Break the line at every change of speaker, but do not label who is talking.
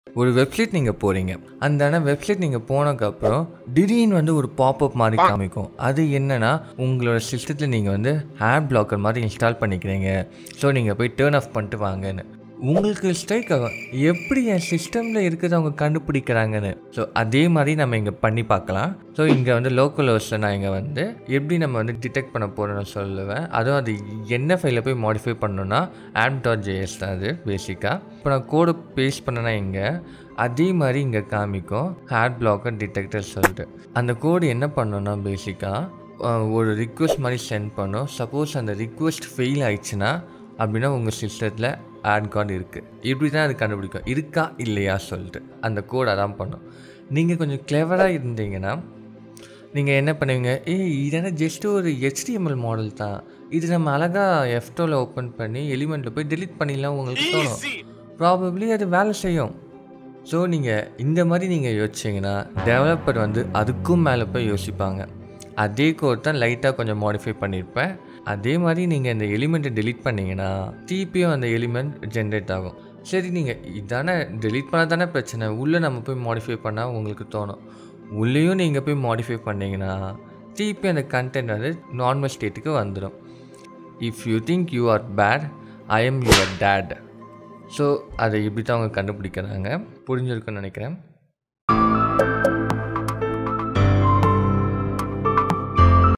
ஒரு வெப்சைட் நீங்கள் போகிறீங்க அந்த வெப்சைட் நீங்கள் போனதுக்கப்புறம் திடீர்னு வந்து ஒரு பாப்அப் மாதிரி காமிக்கும் அது என்னன்னா உங்களோட சிஸ்டத்தில் நீங்கள் வந்து ஆப் பிளாக்கர் மாதிரி இன்ஸ்டால் பண்ணிக்கிறீங்க ஸோ நீங்கள் போய் டேர்ன் ஆஃப் பண்ணிட்டு வாங்கன்னு உங்களுக்கு ஸ்ட்ரைக் ஆகும் எப்படி என் சிஸ்டமில் இருக்கிறத அவங்க கண்டுபிடிக்கிறாங்கன்னு ஸோ அதே மாதிரி நம்ம இங்கே பண்ணி பார்க்கலாம் ஸோ இங்கே வந்து லோக்கல் ஹோஸ்ட்டில் நான் இங்கே வந்து எப்படி நம்ம வந்து டிடெக்ட் பண்ண போகிறோன்னு சொல்லுவேன் அதுவும் அது என்ன ஃபைலில் போய் மாடிஃபை பண்ணணும்னா ஆப் டாட் ஜேஎஸ் தான் அது பேசிக்காக இப்போ நான் கோடை பேஸ்ட் பண்ணேன்னா இங்கே அதே மாதிரி இங்கே காமிக்கும் ஹேட் பிளாக்கர் டிடெக்டர் சொல்லிட்டு அந்த கோடு என்ன பண்ணணும்னா பேசிக்காக ஒரு ரிக்வெஸ்ட் மாதிரி சென்ட் பண்ணும் சப்போஸ் அந்த ரிக்வெஸ்ட் ஃபெயில் ஆயிடுச்சுன்னா அப்படின்னா உங்கள் சிஸ்டத்தில் ஆட் கார்டு இருக்குது இப்படி தான் அது கண்டுபிடிக்கும் இருக்கா இல்லையா சொல்லிட்டு அந்த கோட் அதான் பண்ணும் நீங்கள் கொஞ்சம் கிளவராக இருந்தீங்கன்னா நீங்கள் என்ன பண்ணுவீங்க ஏய் இதென்ன ஜஸ்ட் ஒரு ஹெச்டிஎம்எல் மாடல் தான் இது நம்ம அழகாக எஃப்டோவில் ஓப்பன் பண்ணி எலிமெண்ட்டில் போய் டெலீட் பண்ணிடலாம் உங்களுக்கு தோணும் ப்ராபப்ளி அது வேலை செய்யும் ஸோ நீங்கள் இந்த மாதிரி நீங்கள் யோசிச்சிங்கன்னா டெவலப்பர் வந்து அதுக்கும் மேலே போய் யோசிப்பாங்க அதே கோட் தான் லைட்டாக கொஞ்சம் மாடிஃபை பண்ணியிருப்பேன் அதே மாதிரி நீங்கள் இந்த எலிமெண்ட்டை டெலீட் பண்ணிங்கன்னா திருப்பியும் அந்த எலிமெண்ட் ஜென்ரேட் ஆகும் சரி நீங்கள் இதானே டெலீட் பண்ண தானே பிரச்சனை உள்ளே நம்ம போய் மாடிஃபை பண்ணால் உங்களுக்கு தோணும் உள்ளேயும் நீங்கள் போய் மாடிஃபை பண்ணிங்கன்னா திருப்பி அந்த கண்டென்ட் வந்து நார்மல் ஸ்டேட்டுக்கு வந்துடும் if you think you are bad I am your dad so அதை இப்படி தான் அவங்க கண்டுபிடிக்கிறாங்க புரிஞ்சிருக்குன்னு நினைக்கிறேன்